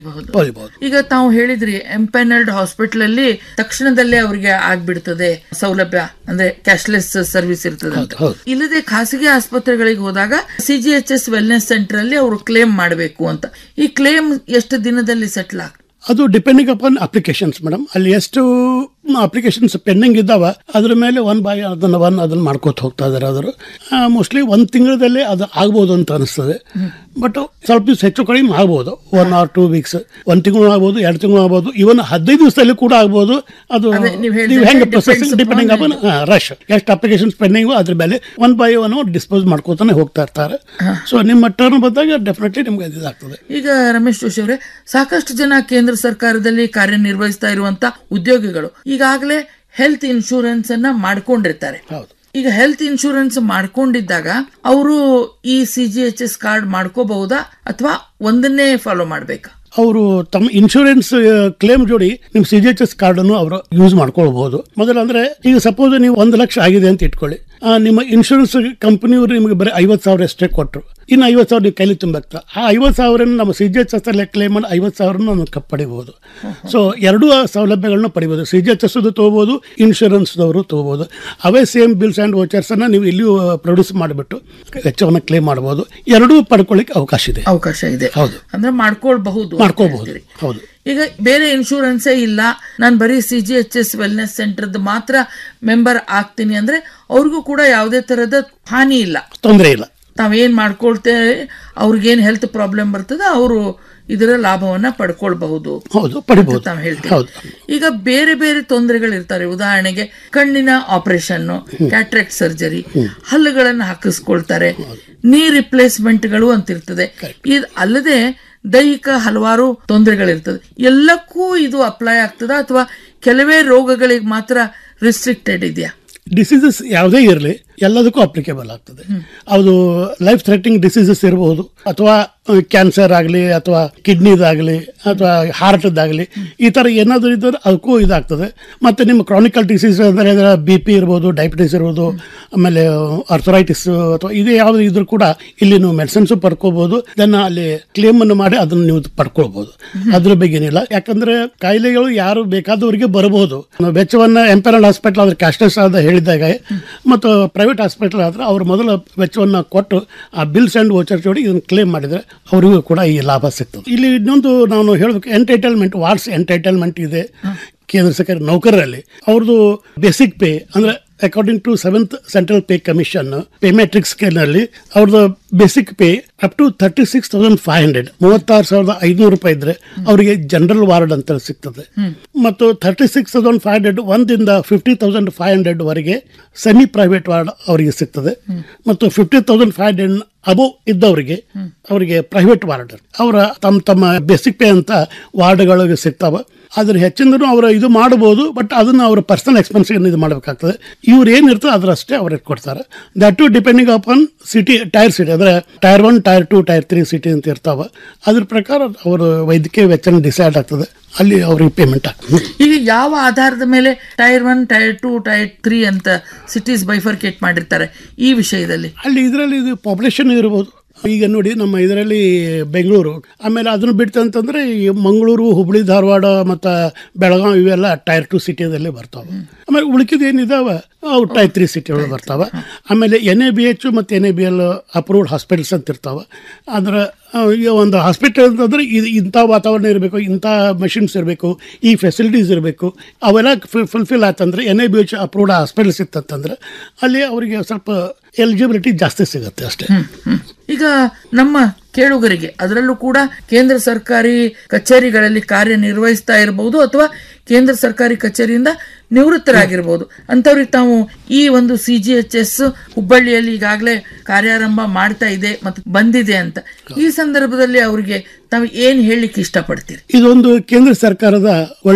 ಪಡಿಬಹುದು ಈಗ ತಾವು ಹೇಳಿದ್ರಿ ಎಂಪೆನಲ್ಡ್ ಹಾಸ್ಪಿಟಲ್ ಅಲ್ಲಿ ತಕ್ಷಣದಲ್ಲೇ ಅವರಿಗೆ ಆಗ್ಬಿಡ್ತದೆ ಸೌಲಭ್ಯ ಅಂದ್ರೆ ಕ್ಯಾಶ್ಲೆಸ್ ಸರ್ವಿಸ್ ಇರ್ತದೆ ಅಂತ ಹೌದು. ಇಲ್ಲದೆ ಖಾಸಗಿ ಆಸ್ಪತ್ರೆಗಳಿಗೆ ಹೋದಾಗ ಸಿಜಿಎಚ್ಎಸ್ ವೆಲ್ನೆಸ್ ಸೆಂಟರ್ ಅಲ್ಲಿ ಅವರು ಕ್ಲೇಮ್ ಮಾಡಬೇಕು ಅಂತ ಈ ಕ್ಲೇಮ್ ಎಷ್ಟು ದಿನದಲ್ಲಿ ಸೆಟ್ಲ್ ಆಗ್ತದೆ ಅದು ಡಿಪೆಂಡಿಂಗ್ ಅಪಾನ್ ಅಪ್ಲಿಕೇಶನ್ಸ್ ಮೇಡಮ್ ಅಲ್ಲಿ ಎಷ್ಟು ಅಪ್ಲಿಕೇಶನ್ಸ್ ಪೆಂಡಿಂಗ್ ಇದ್ದಾವ ಅದ್ರ ಮೇಲೆ ಒನ್ ಬೈ ಅದನ್ನ ಒನ್ ಅದನ್ನ ಮಾಡ್ಕೋತ ಹೋಗ್ತಾ ಇದಾರೆ ಅದರು ಮೋಸ್ಟ್ಲಿ ಒಂದು ತಿಂಗಳದಲ್ಲಿ ಅದು ಆಗ್ಬೋದು ಅಂತ ಅನಿಸ್ತದೆ ಬಟ್ ಸ್ವಲ್ಪ ದಿವಸ ಹೆಚ್ಚು ಕಡಿಮೆ ಆಗ್ಬೋದು ಒನ್ ಆರ್ ಟೂ ವೀಕ್ಸ್ ಒಂದು ತಿಂಗಳು ಆಗ್ಬೋದು ಎರಡು ತಿಂಗಳು ಆಗ್ಬೋದು ಇವನ್ ಹದಿನೈದು ದಿವಸದಲ್ಲಿ ಕೂಡ ಆಗ್ಬೋದು ಅದು ಅದೇ ನೀವ್ ಹೇಳ್ದಂಗೆ ನೀವು ಹೆಂಗೆ depends processing depending upon upon rush ಎಷ್ಟು ಅಪ್ಲಿಕೇಶನ್ಸ್ ಪೆಂಡಿಂಗು ಅದ್ರ ಮೇಲೆ ಒನ್ ಬೈ ಒನ್ ಡಿಸ್ಪೋಸ್ ಮಾಡ್ಕೋತಾನೆ ಹೋಗ್ತಾ ಇರ್ತಾರೆ ಸೊ ನಿಮ್ಮ ಟರ್ನ್ ಬಂದಾಗ ಡೆಫಿನೆಟ್ಲಿ ನಿಮ್ಗೆ ಇದಾಗ್ತದೆ ಈಗ ರಮೇಶ್ ಜೋಶಿ ಅವರೇ ಸಾಕಷ್ಟು ಜನ ಕೇಂದ್ರ ಸರ್ಕಾರದಲ್ಲಿ ಕಾರ್ಯನಿರ್ವಹಿಸ್ತಾ ಇರುವಂತ ಉದ್ಯೋಗಿಗಳು ಈಗಾಗಲೇ ಹೆಲ್ತ್ ಇನ್ಶೂರೆನ್ಸ್ ಅನ್ನ ಮಾಡ್ಕೊಂಡಿರ್ತಾರೆ ಹೌದು ಈಗ ಹೆಲ್ತ್ ಇನ್ಶೂರೆನ್ಸ್ ಮಾಡ್ಕೊಂಡಿದ್ದಾಗ ಅವರು ಈ C G H S card ಮಾಡ್ಕೋಬಹುದಾ ಅಥವಾ ಒಂದನ್ನೇ ಫಾಲೋ ಮಾಡ್ಬೇಕಾ ಅವರು ತಮ್ಮ ಇನ್ಶೂರೆನ್ಸ್ ಕ್ಲೇಮ್ ಜೋಡಿ ನಿಮ್ಮ ಸಿ ಜಿ ಎಚ್ ಎಸ್ ಕಾರ್ಡನ್ನು ಅವರು ಯೂಸ್ ಮಾಡ್ಕೊಳ್ಬಹುದು ಮೊದಲಂದ್ರೆ ಈಗ ಸಪೋಸ್ ನೀವು ಒಂದು ಲಕ್ಷ ಆಗಿದೆ ಅಂತ ಇಟ್ಕೊಳ್ಳಿ ಆ, ನಿಮ್ಮ ಇನ್ಶೂರೆನ್ಸ್ ಕಂಪನಿಯವರು ನಿಮಗೆ ಬರೀ ಐವತ್ತು ಸಾವಿರ ಅಷ್ಟೇ ಕೊಟ್ಟರು ಇನ್ನು ಐವತ್ತು ಸಾವಿರ ನೀವು ಕೈಲಿ ತುಂಬಕ್ತ ಆ ಐವತ್ತು ಸಾವಿರ ನಮ್ಮ ಸಿ ಜಿ ಎಚ್ ಎಸ್ ಅಲ್ಲೇ ಕ್ಲೇಮ್ ಮಾಡಿ ಐವತ್ತು ಸಾವಿರ ನಾವು ಕ- ಪಡಿಬಹುದು ಸೊ ಎರಡೂ ಸೌಲಭ್ಯಗಳನ್ನ ಪಡಿಬೋದು ಸಿ ಜಿ ಎಚ್ ಎಸ್ ತೊಗೋಬೋದು ಇನ್ಶೂರೆನ್ಸ್ದವರು ತೊಗೋಬೋದು ಅವೇ ಸೇಮ್ ಬಿಲ್ಸ್ ಆ್ಯಂಡ್ ವೋಚರ್ಸನ್ನು ನೀವು ಇಲ್ಲಿಯೂ ಪ್ರೊಡ್ಯೂಸ್ ಮಾಡಿಬಿಟ್ಟು ವೆಚ್ಚವನ್ನು ಕ್ಲೇಮ್ ಮಾಡ್ಬೋದು ಎರಡೂ ಪಡ್ಕೊಳ್ಳಿಕ್ಕೆ ಅವಕಾಶ ಇದೆ ಅವಕಾಶ ಇದೆ ಹೌದು. ಅಂದ್ರೆ ಮಾಡ್ಕೊಳ್ಬಹುದು ಅಂತ ಮಾಡ್ಕೋಬಹುದು ಹೇಳ್ತೀರಿ. ಹೌದು ಈಗ ಬೇರೆ ಇನ್ಶೂರೆನ್ಸೇ ಇಲ್ಲ ನಾನು ಬರೀ C G H S wellness ಸೆಂಟರ್ದು ಮಾತ್ರ ಮೆಂಬರ್ ಆಗ್ತೀನಿ ಅಂದ್ರೆ ಅವ್ರಿಗೂ ಕೂಡ ಯಾವುದೇ ತರದ ಹಾನಿ ಇಲ್ಲ ತೊಂದರೆ ಇಲ್ಲ ತಾವೇನ್ ಮಾಡ್ಕೊಳ್ತೇವೆ ಅವ್ರಿಗೇನ್ ಹೆಲ್ತ್ ಪ್ರಾಬ್ಲಮ್ ಬರ್ತದೆ ಅವರು ಇದರ ಲಾಭವನ್ನ ಪಡ್ಕೊಳ್ಬಹುದು ಹೌದು ಪಡಿಬಹುದು ತಾವು ಹೇಳ್ತೀವಿ ಹೌದು ಈಗ ಬೇರೆ ಬೇರೆ ತೊಂದರೆಗಳಿರ್ತಾರೆ ಉದಾಹರಣೆಗೆ ಕಣ್ಣಿನ ಆಪರೇಷನ್ ಕ್ಯಾಟ್ರಾಕ್ಟ್ ಸರ್ಜರಿ ಹಲ್ಲುಗಳನ್ನು ಹಾಕಿಸ್ಕೊಳ್ತಾರೆ ನೀ ರಿಪ್ಲೇಸ್ಮೆಂಟ್ಗಳು ಅಂತಿರ್ತದೆ ಇದು ಅಲ್ಲದೆ ದೈಹಿಕ ಹಲವಾರು ತೊಂದರೆಗಳಿರ್ತದೆ ಎಲ್ಲಕ್ಕೂ ಇದು ಅಪ್ಲೈ ಆಗ್ತದ ಅಥವಾ ಕೆಲವೇ ರೋಗಗಳಿಗೆ ಮಾತ್ರ ರಿಸ್ಟ್ರಿಕ್ಟೆಡ್ ಇದೆಯಾ ಡಿಸೀಸಸ್ ಯಾವುದೇ ಇರಲಿ ಎಲ್ಲದಕ್ಕೂ ಅಪ್ಲಿಕೇಬಲ್ ಆಗ್ತದೆ ಅದು ಲೈಫ್ ಥ್ರೆಟಿಂಗ್ ಡಿಸೀಸಸ್ ಇರಬಹುದು ಅಥವಾ ಕ್ಯಾನ್ಸರ್ ಆಗಲಿ ಅಥವಾ ಕಿಡ್ನಿದಾಗಲಿ ಅಥವಾ ಹಾರ್ಟ್ದಾಗಲಿ ಈ ಥರ ಏನಾದರೂ ಇದ್ದರೆ ಅದಕ್ಕೂ ಇದಾಗ್ತದೆ ಮತ್ತು ನಿಮ್ಮ ಕ್ರಾನಿಕಲ್ ಡಿಸೀಸ್ ಅಂದರೆ ಬಿ ಪಿ ಇರ್ಬೋದು ಡಯಾಬಿಟಿಸ್ ಇರ್ಬೋದು ಆಮೇಲೆ ಅರ್ಥರೈಟಿಸ್ ಅಥವಾ ಇದೇ ಯಾವುದು ಇದ್ರೂ ಕೂಡ ಇಲ್ಲಿ ನೀವು ಮೆಡಿಸಿನ್ಸು ಪಡ್ಕೋಬಹುದು ದೆನ್ ಅಲ್ಲಿ ಕ್ಲೇಮನ್ನು ಮಾಡಿ ಅದನ್ನು ನೀವು ಪಡ್ಕೊಳ್ಬೋದು ಅದ್ರ ಬಗ್ಗೆ ಏನಿಲ್ಲ ಯಾಕಂದ್ರೆ ಕಾಯಿಲೆಗಳು ಯಾರು ಬೇಕಾದವರಿಗೆ ಬರಬಹುದು ವೆಚ್ಚವನ್ನ ಎಂಪೆರಲ್ ಹಾಸ್ಪಿಟಲ್ ಆದ್ರೆ ಕ್ಯಾಶ್ಲೆಸ್ ಅಂತ ಹೇಳಿದಾಗ ಮತ್ತು ಪ್ರೈವೇಟ್ ಹಾಸ್ಪಿಟಲ್ ಆದ್ರೆ ಅವ್ರು ಮೊದಲ ವೆಚ್ಚವನ್ನ ಕೊಟ್ಟು ಆ ಬಿಲ್ಸ್ ಅಂಡ್ ವೋಚರ್ ಜೋಡಿ ಇದನ್ನು ಕ್ಲೇಮ್ ಮಾಡಿದ್ರೆ ಅವರಿಗೂ ಕೂಡ ಈ ಲಾಭ ಸಿಗ್ತದೆ ಇಲ್ಲಿ ಇನ್ನೊಂದು ನಾನು ಹೇಳಬೇಕು ಎಂಟೈಟಲ್ಮೆಂಟ್ ವಾರ್ಡ್ಸ್ ಎಂಟೈಟಲ್ಮೆಂಟ್ ಇದೆ ಕೇಂದ್ರ ಸರ್ಕಾರಿ ನೌಕರರಲ್ಲಿ ಅವ್ರದ್ದು ಬೇಸಿಕ್ ಪೇ ಅಂದ್ರೆ according to seventh central pay commission pay matrix ಸ್ಕೇಲ್ನಲ್ಲಿ ಅವ್ರದ್ದು basic pay up to thirty six thousand five hundred ಮೂವತ್ತಾರು ಸಾವಿರದ ಐದುನೂರು ರೂಪಾಯಿ ಇದ್ರೆ ಅವರಿಗೆ ಜನರಲ್ ವಾರ್ಡ್ ಅಂತ ಸಿಗ್ತದೆ ಮತ್ತು thirty six thousand five hundred ಒಂದಿಂದ ಫಿಫ್ಟಿ ತೌಸಂಡ್ ಫೈವ್ ಹಂಡ್ರೆಡ್ ವರೆಗೆ ಸೆಮಿ ಪ್ರೈವೇಟ್ ವಾರ್ಡ್ ಅವರಿಗೆ ಸಿಗ್ತದೆ ಮತ್ತು fifty thousand five hundred above ಇದ್ದವರಿಗೆ ಅವರಿಗೆ ಪ್ರೈವೇಟ್ ವಾರ್ಡ್ ಅವರ ತಮ್ಮ ತಮ್ಮ ಬೇಸಿಕ್ ಪೇ ಅಂತ ವಾರ್ಡ್ಗಳಿಗೆ ಸಿಗ್ತಾವ ಅದ್ರ ಹೆಚ್ಚಿಂದನೂ ಅವರು ಇದು ಮಾಡಬಹುದು ಬಟ್ ಅದನ್ನ ಅವರ ಪರ್ಸನಲ್ ಎಕ್ಸ್ಪೆನ್ಸ್ ಇದು ಮಾಡಬೇಕಾಗ್ತದೆ ಇವ್ರು ಏನಿರ್ತದೆ ಅದರಷ್ಟೇ ಅವ್ರಿಗೆ ಕೊಡ್ತಾರೆ that too depending upon city tier city ಅಂದ್ರೆ tier one tier two tier three city ಅಂತ ಇರ್ತಾವ ಅದ್ರ ಪ್ರಕಾರ ಅವರು ವೈದ್ಯಕೀಯ ವೆಚ್ಚ ಡಿಸೈಡ್ ಆಗ್ತದೆ ಅಲ್ಲಿ ಅವ್ರಿಗೆ ಪೇಮೆಂಟ್ ಆಗ್ತದೆ ಈಗ ಯಾವ ಆಧಾರದ ಮೇಲೆ tier one tier two tier three ಅಂತ ಸಿಟೀಸ್ ಬೈಫರ್ಕೇಟ್ ಮಾಡಿರ್ತಾರೆ ಈ ವಿಷಯದಲ್ಲಿ ಅಲ್ಲಿ ಇದರಲ್ಲಿ ಇದು ಪಾಪ್ಯುಲೇಷನ್ ಇರ್ಬೋದು ಈಗ ನೋಡಿ ನಮ್ಮ ಇದರಲ್ಲಿ ಬೆಂಗಳೂರು ಆಮೇಲೆ ಅದನ್ನು ಬಿಡ್ತು ಅಂತಂದ್ರೆ ಈ ಮಂಗಳೂರು ಹುಬ್ಳಿ ಧಾರವಾಡ ಮತ್ತು ಬೆಳಗಾವಿ ಇವೆಲ್ಲ ಟೈರ್ ಟು ಸಿಟಿಯಲ್ಲಿ ಬರ್ತಾವೆ ಆಮೇಲೆ ಉಳಿಕಿದ ಏನಿದಾವ ಅವು ಟೈರ್ ತ್ರೀ ಸಿಟಿ ಒಳಗೆ ಬರ್ತಾವೆ ಆಮೇಲೆ ಎನ್ ಎ ಬಿ ಎಚ್ ಮತ್ತು N A B L approved hospitals ಅಂತ ಇರ್ತಾವೆ ಅಂದ್ರೆ ಆ, ಈ ಒಂದು ಹಾಸ್ಪಿಟಲ್ ಅಂತಂದ್ರೆ ಇದು ಇಂಥ ವಾತಾವರಣ ಇರಬೇಕು ಇಂಥ ಮಷಿನ್ಸ್ ಇರಬೇಕು ಈ ಫೆಸಿಲಿಟೀಸ್ ಇರಬೇಕು ಅವೆಲ್ಲ ಫುಲ್ಫಿಲ್ ಆಯ್ತಂದ್ರೆ N A B H approved hospitals ಇತ್ತಂತಂದ್ರೆ ಅಲ್ಲಿ ಅವರಿಗೆ ಸ್ವಲ್ಪ ಎಲಿಜಿಬಿಲಿಟಿ ಜಾಸ್ತಿ ಸಿಗುತ್ತೆ ಅಷ್ಟೇ ಹ್ಮ್. ಈಗ ನಮ್ಮ ಕೇಳುಗರಿಗೆ ಅದರಲ್ಲೂ ಕೂಡ ಕೇಂದ್ರ ಸರ್ಕಾರಿ ಕಚೇರಿಗಳಲ್ಲಿ ಕಾರ್ಯನಿರ್ವಹಿಸ್ತಾ ಇರಬಹುದು ಅಥವಾ ಕೇಂದ್ರ ಸರ್ಕಾರಿ ಕಚೇರಿಯಿಂದ ನಿವೃತ್ತರಾಗಿರ್ಬೋದು ಅಂಥವ್ರಿಗೆ ತಾವು ಈ ಒಂದು ಸಿ ಜಿ ಎಚ್ ಎಸ್ ಹುಬ್ಬಳ್ಳಿಯಲ್ಲಿ ಈಗಾಗಲೇ ಕಾರ್ಯಾರಂಭ ಮಾಡ್ತಾ ಇದೆ ಮತ್ತು ಬಂದಿದೆ ಅಂತ ಈ ಸಂದರ್ಭದಲ್ಲಿ ಅವರಿಗೆ ತಾವು ಏನ್ ಹೇಳಲಿಕ್ಕೆ ಇಷ್ಟಪಡ್ತೀರಿ ಇದೊಂದು ಕೇಂದ್ರ ಸರ್ಕಾರದ ಒಳ್ಳೆ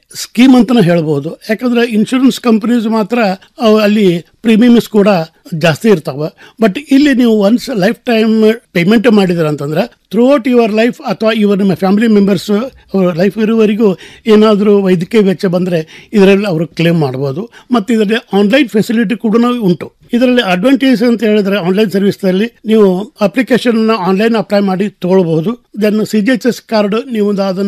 ಸ್ಕೀಮ್ ಅಂತಾನೆ ಹೇಳ್ಬೋದು ಯಾಕಂದ್ರೆ ಇನ್ಶೂರೆನ್ಸ್ ಕಂಪನೀಸ್ ಮಾತ್ರ ಅವು ಅಲ್ಲಿ ಪ್ರೀಮಿಯಮ್ಸ್ ಕೂಡ ಜಾಸ್ತಿ ಇರ್ತಾವ ಬಟ್ ಇಲ್ಲಿ ನೀವು ಒನ್ಸ್ ಲೈಫ್ ಟೈಮ್ ಪೇಮೆಂಟ್ ಮಾಡಿದ್ರ ಅಂತಂದ್ರೆ ಥ್ರೂ ಔಟ್ ಯುವರ್ ಲೈಫ್ ಅಥವಾ ಇವ ನಿಮ್ಮ ಫ್ಯಾಮಿಲಿ ಮೆಂಬರ್ಸ್ ಅವ್ರ ಲೈಫ್ ಇರುವವರೆಗೂ ಏನಾದರೂ ವೈದ್ಯಕೀಯ ವೆಚ್ಚ ಬಂದರೆ ಇದರಲ್ಲಿ ಅವರು ಕ್ಲೇಮ್ ಮಾಡ್ಬೋದು ಮತ್ತು ಇದರಲ್ಲಿ ಆನ್ಲೈನ್ ಫೆಸಿಲಿಟಿ ಕೂಡ ಉಂಟು ಇದರಲ್ಲಿ ಅಡ್ವಾಂಟೇಜ್ ಅಂತ ಹೇಳಿದ್ರೆ ಆನ್ಲೈನ್ ಸರ್ವಿಸ್ನಲ್ಲಿ ನೀವು ಅಪ್ಲಿಕೇಶನ್ ಆನ್ಲೈನ್ ಅಪ್ಲೈ ಮಾಡಿ ತಗೊಳ್ಬಹುದು then C G H S card ನೀವು ಅದನ್ನು